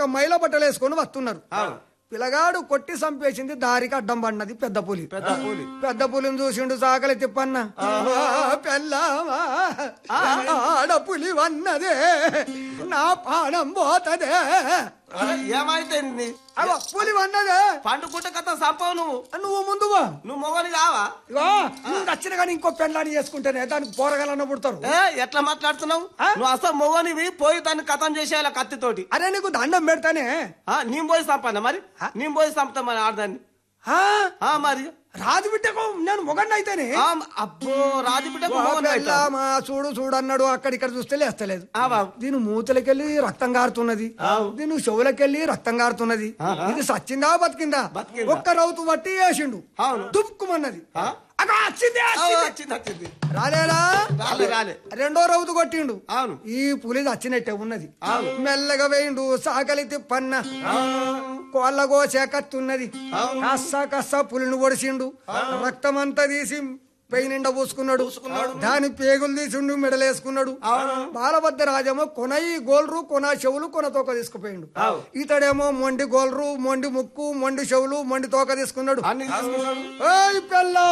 లేక మైల బట్టలు వేసుకొని వస్తున్నారు పిల్లగాడు కొట్టి చంపేసింది దారికి అడ్డం పడినది పెద్ద పులి పెద్ద కూలి పెద్ద పులిని చూసిండు సాకలి తిప్పన్న పెళ్ళావా ఆడ పులి వన్నదే నా పానం పోతదే ఏమైతే అగో పులి వన్నదే పండుకుంటే కథ సంపవు నువ్వు నువ్వు ముందు పో. నువ్వు మొగని కావా ఇగో నువ్వు నచ్చిన కానీ ఇంకో పెళ్ళాన్ని చేసుకుంటేనే దానికి పోరగాలన్న పుడతారు ఏ ఎట్లా మాట్లాడుతున్నావు ఆ? నువ్వు అసలు మొగనివి పోయి దాన్ని కథం చేసేయాలి కత్తితోటి అరే నీకు దండం పెడతానే ఆ, నేను పోయి చంపాను మరి నేను పోయి చంపుతా మరి ఆడదాన్ని ఆ? ఆ, మరి రాజు బిడ్డకు నేను మొగండి అయితేనే ఆ, అబ్బో రాజుబిడ్డకు ఓ మొగని అవుతావు. పెళ్ళామా, చూడు చూడు అన్నాడు అక్కడిక్కడ చూస్తే లేస్తలేదు ఆ బాబు దీని మూతలకెళ్ళి రక్తం కారుతున్నది దీని చెవులకెళ్ళి రక్తం కారుతున్నది ఇది సచ్చిందా బతికిందా బతికిందా? ఒక్క రౌతు బట్టి వేసిండు అవును. దుప్పుకుమన్నది ఆ? అగో వచ్చింది ఆ, వచ్చింది. వచ్చింది వచ్చింది రాలేరా రాలే రాలే రెండో రౌతు కొట్టిండు అవును ఈ పులి చచ్చినట్టే ఉన్నది మెల్లగా వేయిండు సాకలి తిప్పన్న కోళ్ళ కోసే కత్తున్నది కస్స కస్స పులిని పొడిచిండు రక్తం అంతా తీసి పెయి నిండా పూసుకున్నాడు దాని పేగులు తీసిండు మెడలేసుకున్నాడు బాలభద్ర రాజేమో కొనయి గోల్రు కొన చెవులు కొన తోక తీసుకుపోయిండు ఇతడేమో మొండి గోల్రు మొండి ముక్కు మొండి చెవులు మొండి తోక తీసుకున్నాడు అన్ని తీసుకున్నాడు ఏయ్ పెళ్ళ